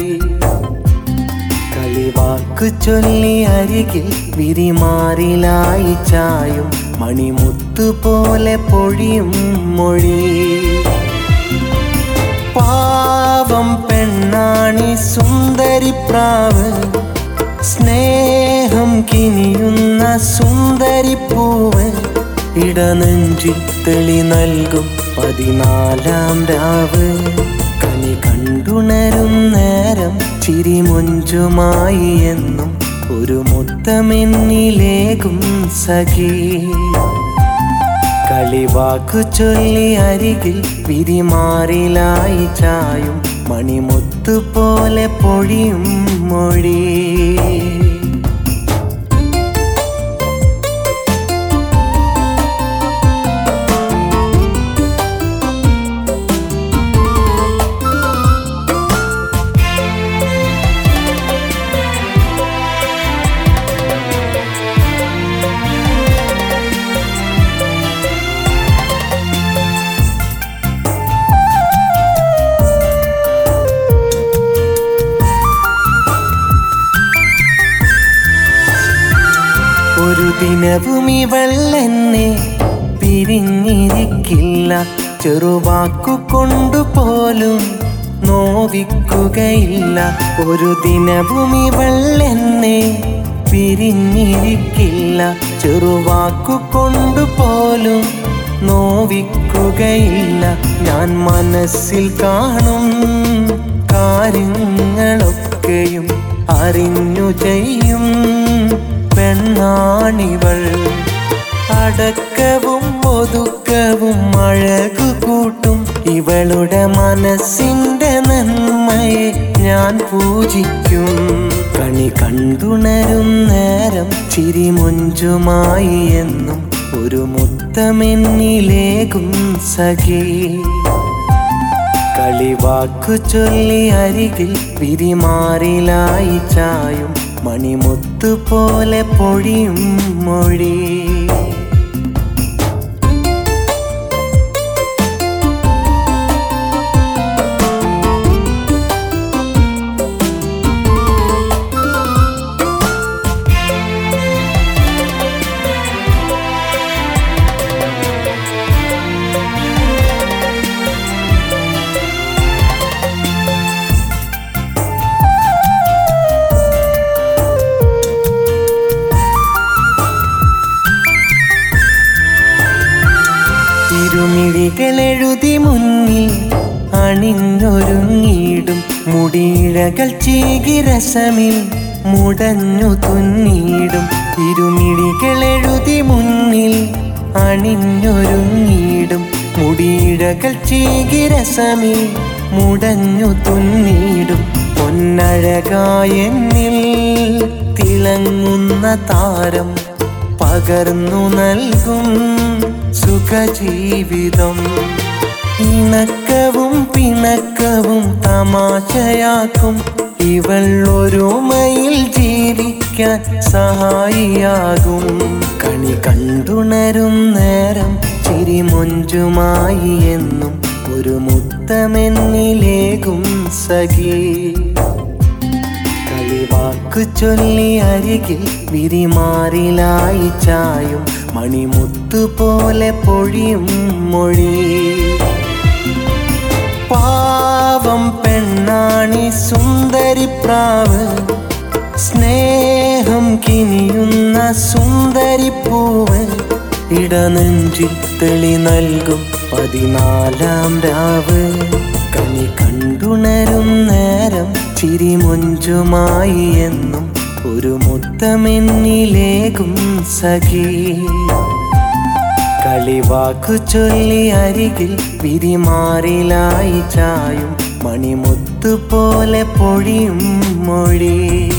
കളിവാക്കു ചൊല്ലി അരികിൽ വിരിമാറിലായി ചായും മണിമുത്തു പോലെ പൊഴിയും മൊഴി പാവം പെണ്ണാണി സുന്ദരി പ്രാവ് സ്നേഹം കിനിയുന്ന സുന്ദരി പൂവ് ഇടനെഞ്ചിൽ തെളി നൽകും പതിനാലാം രാവ് കണി കണ്ടുണരും നേരം ചിരിമൊഞ്ചുമായി എന്നും ഒരു മുത്തമെന്നിലേകും സഖി കളിവാക്കു ചൊല്ലി അരികിൽ വിരിമാറിലായി ചായും മണിമുത്തു പോലെ പൊഴിയും മൊഴി ഒരു ദിനവും ഇവളെന്നെ പിരിഞ്ഞിരിക്കില്ല ചെറുവാക്കു കൊണ്ടുപോലും നോവിക്കുകയില്ല ഒരു ദിനവും ഇവളെന്നെ പിരിഞ്ഞിരിക്കില്ല ചെറുവാക്കു കൊണ്ടുപോലും നോവിക്കുകയില്ല ഞാൻ മനസ്സിൽ കാണും കാര്യങ്ങളൊക്കെയും അറിഞ്ഞു ചെയ്യും പെണ്ണാണിവൾ അടക്കവും ഒതുക്കവും അഴകു കൂട്ടും ഇവളുടെ മനസ്സിന്റെ നന്മയെ ഞാൻ പൂജിക്കും കണി കണ്ടുണരും നേരം ചിരിമൊഞ്ചുമായി എന്നും ഒരു മുത്തമെന്നിലേകും സഖി കളിവാക്കു ചൊല്ലി അരികിൽ വിരിമാറിലായി ചായും മണിമുത്തു പോലെ പൊഴിയും മൊഴി തിരുമിഴികളെഴുതി മുന്നിൽ അണിഞ്ഞൊരുങ്ങിയിടും മുടിയിഴകൾ ചീകിരസമിൽ മുടഞ്ഞു തുന്നിയിടും തിരുമിഴികളെഴുതി മുന്നിൽ അണിഞ്ഞൊരുങ്ങിയിടും മുടിയിഴകൾ ചീകിരസമിൽ മുടഞ്ഞു തുന്നിയിടും പൊന്നഴകായെന്നിൽ തിളങ്ങുന്ന താരം പകർന്നു നൽകും സുഖജീവിതം ഇണക്കവും പിണക്കവും തമാശയാക്കും ഇവൾ ഒരുമയിൽ ജീവിക്കാൻ സഹായിയാകും കണി കണ്ടുണരും നേരം ചിരിമൊഞ്ചുമായി എന്നും ഒരു മുത്തമെന്നിലേകും സഖി കളിവാക്കു ചൊല്ലി അരികിൽ വിരിമാറിലായി ചായും മണിമുത്തു പോലെ പൊഴിയും മൊഴി പാവം പെണ്ണാണി സുന്ദരി പ്രാവ് സ്നേഹം കിനിയുന്ന സുന്ദരി പൂവ് ഇടനെഞ്ചിൽ തെളി നൽകും പതിനാലാം രാവ് കണി കണ്ടുണരും നേരം ചിരിമൊഞ്ചുമായി എന്നും ഒരു മുത്തമെന്നിലേകും സഖി കളിവാക്കു ചൊല്ലി അരികിൽ വിരിമാറിലായി ചായും മണിമുത്തു പോലെ പൊഴിയും മൊഴി